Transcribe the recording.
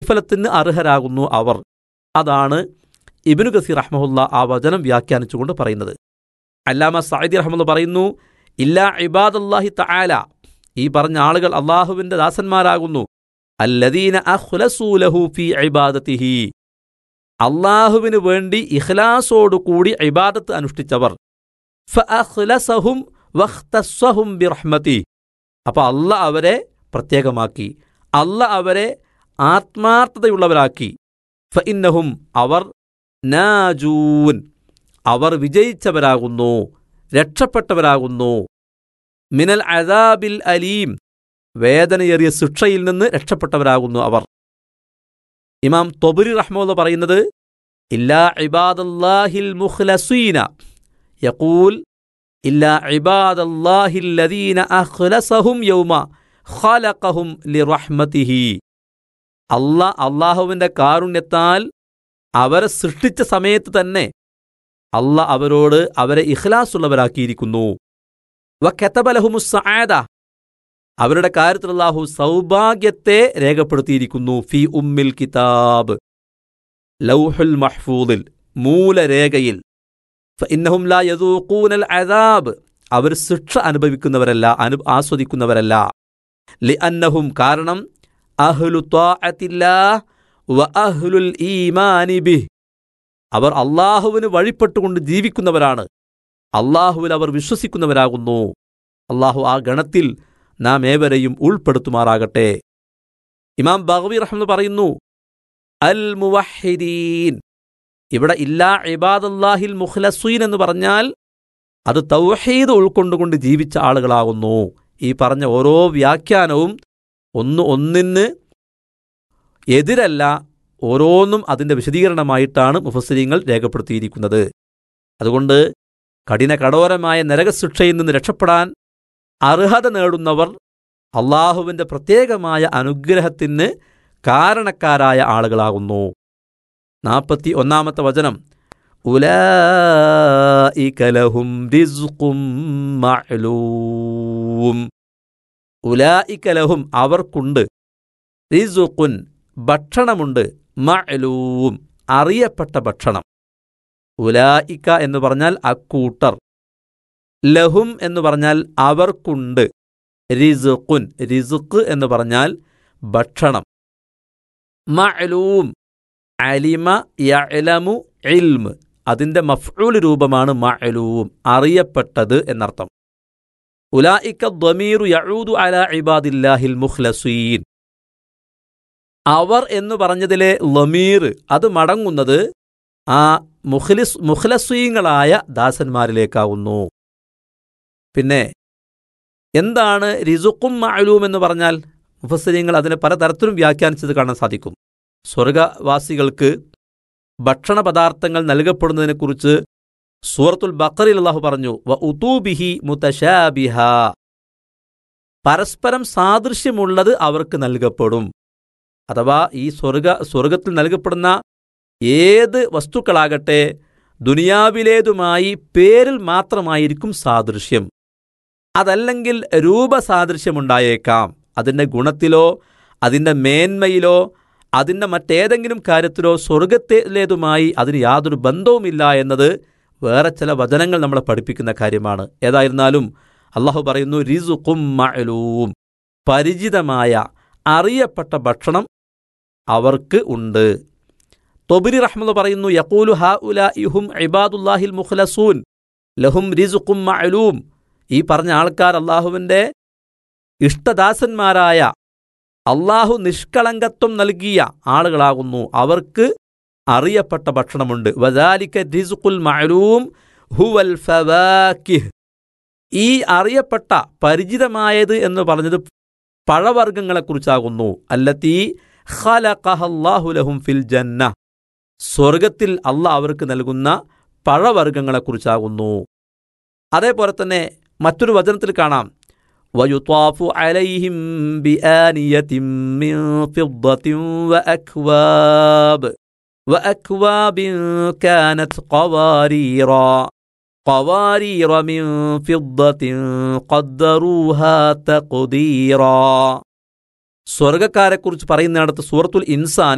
പ്രതിഫലത്തിന് അർഹരാകുന്നു അവർ അതാണ് ഇബിനു ഗസീർ റഹ്മുല്ല ആ വചനം വ്യാഖ്യാനിച്ചുകൊണ്ട് പറയുന്നത് അല്ലാമ സായിദി റഹ്മുല്ല പറയുന്നു ഇല്ലാ ഇബാദല്ലാഹി തആല ഈ പറഞ്ഞ ആളുകൾ അള്ളാഹുവിന്റെ ദാസന്മാരാകുന്നു അല്ലദീന അഖ്ലസൂലഹു ഫീ ഇബാദത്തിഹി അള്ളാഹുവിന് വേണ്ടി ഇഖ്ലാസോടുകൂടി ഇബാദത്ത് അനുഷ്ഠിച്ചവർ ഫഅഖ്ലസഹും വഖ്തസ്സഹും ബിറഹ്മതി അപ്പോൾ അല്ല അവരെ പ്രത്യേകമാക്കി അല്ല അവരെ ആത്മാർത്ഥതയുള്ളവരാക്കി ഫഇന്നഹും അവർ നാജൂൻ അവർ വിജയിച്ചവരാകുന്നു രക്ഷപ്പെട്ടവരാകുന്നു മിനൽ അദാബിൽ അലീം വേദനയേറിയ ശിക്ഷയിൽ നിന്ന് രക്ഷപ്പെട്ടവരാകുന്നു അവർ ഇമാം തൊബുരി റഹ്മോന്ന് പറയുന്നത് ഇല്ലാ ഇബാദല്ലാഹിൽ മുഖ്ലസീന യഖൂൽ ഇല്ലാ ഇബാദല്ലാഹില്ലദീന അഖ്ലസഹും യൗമ ഖലഖഹും ലിറഹ്മതിഹി അല്ല അള്ളാഹുവിൻ്റെ കാരുണ്യത്താൽ അവരെ സൃഷ്ടിച്ച സമയത്ത് തന്നെ അല്ല അവരോട് അവരെ ഇഖ്ലാസുള്ളവരാക്കിയിരിക്കുന്നു വഖതബലഹുമുസ്സആദ അവരുടെ കാര്യത്തിൽ അല്ലാഹു സൗഭാഗ്യത്തെ രേഖപ്പെടുത്തിയിരിക്കുന്നു ഫി ഉമ്മിൽ കിതാബ് ലൗഹുൽ മഹ്ഫൂദിൽ മൂലരേഖയിൽ ഫഇന്നഹും ലാ യദൂഖൂനൽ അദാബ് അവർ ശിക്ഷ അനുഭവിക്കുന്നവരല്ല അനു ആസ്വദിക്കുന്നവരല്ല ലിഅന്നഹും കാരണം അഹ്ലു ത്വാഅത്തില്ലാഹ് വ അഹ്ലുൽ ഈമാനി ബിഹ് അവർ അള്ളാഹുവിന് വഴിപ്പെട്ടുകൊണ്ട് ജീവിക്കുന്നവരാണ് അള്ളാഹുവിൽ അവർ വിശ്വസിക്കുന്നവരാകുന്നു അള്ളാഹു ആ ഗണത്തിൽ നാം ഏവരെയും ഉൾപ്പെടുത്തുമാറാകട്ടെ ഇമാം ബഹവി റഹ്മെന്ന് പറയുന്നു അൽ മുവഹിദീൻ ഇവിടെ ഇല്ലാ ഇബാദല്ലാഹിൽ മുഖ്ലസീൻ എന്ന് പറഞ്ഞാൽ അത് തൗഹീദ് ഉൾക്കൊണ്ടുകൊണ്ട് ജീവിച്ച ആളുകളാകുന്നു ഈ പറഞ്ഞ ഓരോ വ്യാഖ്യാനവും ഒന്ന് ഒന്നിന് എതിരല്ല ഓരോന്നും അതിൻ്റെ വിശദീകരണമായിട്ടാണ് മുഫസ്സിരിങ്ങൾ രേഖപ്പെടുത്തിയിരിക്കുന്നത് അതുകൊണ്ട് കഠിന കഠോരമായ നരകശിക്ഷയിൽ നിന്ന് രക്ഷപ്പെടാൻ അർഹത നേടുന്നവർ അള്ളാഹുവിൻ്റെ പ്രത്യേകമായ അനുഗ്രഹത്തിന് കാരണക്കാരായ ആളുകളാകുന്നു നാൽപ്പത്തി ഒന്നാമത്തെ വചനം ഉലായികലഹും റിസ്ഖും മഅലൂം ഉലായികലഹും അവർക്കുണ്ട് റിസുഖുൻ ഭക്ഷണമുണ്ട് മഅലൂം അറിയപ്പെട്ട ഭക്ഷണം ഉലായിക്ക എന്ന് പറഞ്ഞാൽ അക്കൂട്ടർ ലഹും എന്ന് പറഞ്ഞാൽ അവർക്കുണ്ട് റിസുഖുൻ റിസുഖ് എന്ന് പറഞ്ഞാൽ ഭക്ഷണം മഅലൂം അലിമ യഅലമു ഇൽമ് അതിൻ്റെ മഫ്ഊൽ രൂപമാണ് മഅലൂം അറിയപ്പെട്ടത് എന്നർത്ഥം ഉലായിക്ക ദ്വമീറു യഊദു അല ഇബാദില്ലാഹിൽ മുഖ്ലസീൻ അവർ എന്ന് പറഞ്ഞതിലെ ലമീർ അത് മടങ്ങുന്നത് ആ മുഖ്ലിസ് മുഖ്ലസീങ്ങളായ ദാസന്മാരിലേക്കാവുന്നു പിന്നെ എന്താണ് റിസുക്കും മഅലൂം എന്ന് പറഞ്ഞാൽ മുഫസ്സിരിങ്ങൾ അതിനെ പലതരത്തിലും വ്യാഖ്യാനിച്ചത് കാണാൻ സാധിക്കും സ്വർഗവാസികൾക്ക് ഭക്ഷണ പദാർത്ഥങ്ങൾ നൽകപ്പെടുന്നതിനെക്കുറിച്ച് സൂറത്തുൽ ബക്കറിൽ അള്ളാഹു പറഞ്ഞു വ ഉതൂബിഹി മുതശാബിഹ പരസ്പരം സാദൃശ്യമുള്ളത് അവർക്ക് നൽകപ്പെടും അഥവാ ഈ സ്വർഗ സ്വർഗത്തിൽ നൽകപ്പെടുന്ന ഏത് വസ്തുക്കളാകട്ടെ ദുനിയാവിലേതുമായി പേരിൽ മാത്രമായിരിക്കും സാദൃശ്യം അതല്ലെങ്കിൽ രൂപസാദൃശ്യമുണ്ടായേക്കാം അതിൻ്റെ ഗുണത്തിലോ അതിൻ്റെ മേന്മയിലോ അതിൻ്റെ മറ്റേതെങ്കിലും കാര്യത്തിലോ സ്വർഗത്തിലേതുമായി അതിന് യാതൊരു ബന്ധവുമില്ല എന്നത് വേറെ ചില വചനങ്ങൾ നമ്മളെ പഠിപ്പിക്കുന്ന കാര്യമാണ് ഏതായിരുന്നാലും അള്ളാഹു പറയുന്നു റിസുഖും മഅലൂം പരിചിതമായ അറിയപ്പെട്ട ഭക്ഷണം അവർക്ക് ഉണ്ട് തൊബിരി റഹ്മദ് പറയുന്നു യക്കൂലു ഹാ ഉല ഇഹും ഇബാദുല്ലാഹിൽ മുഖ്ലസൂൻ ലഹും റിസുഖും മഅലൂം ഈ പറഞ്ഞ ആൾക്കാർ അള്ളാഹുവിൻ്റെ ഇഷ്ടദാസന്മാരായ അള്ളാഹു നിഷ്കളങ്കത്വം നൽകിയ ആളുകളാകുന്നു അവർക്ക് അറിയപ്പെട്ട ഭക്ഷണമുണ്ട് വദാലിക്ക റിസുഖുൽ മഅലൂം ഹുവൽ ഫവാക്കിഹ് ഈ അറിയപ്പെട്ട പരിചിതമായത് എന്ന് പറഞ്ഞത് പഴവർഗ്ഗങ്ങളെക്കുറിച്ചാകുന്നു അല്ലത്തീ ഖലഖഹല്ലാഹുലഹും ഫിൽ ജന്ന സ്വർഗത്തിൽ അള്ളാഹ് അവർക്ക് നൽകുന്ന പഴവർഗ്ഗങ്ങളെക്കുറിച്ചാകുന്നു അതേപോലെ തന്നെ മറ്റൊരു വചനത്തിൽ കാണാം ويطاف عليهم بآنية من فضة وأكواب وأكواب كانت قواريرا قوارير من فضة قدروها تقديرا സ്വർഗക്കാരെക്കുറിച്ച് പറയുന്നിടത്ത് സൂറത്തുൽ ഇൻസാൻ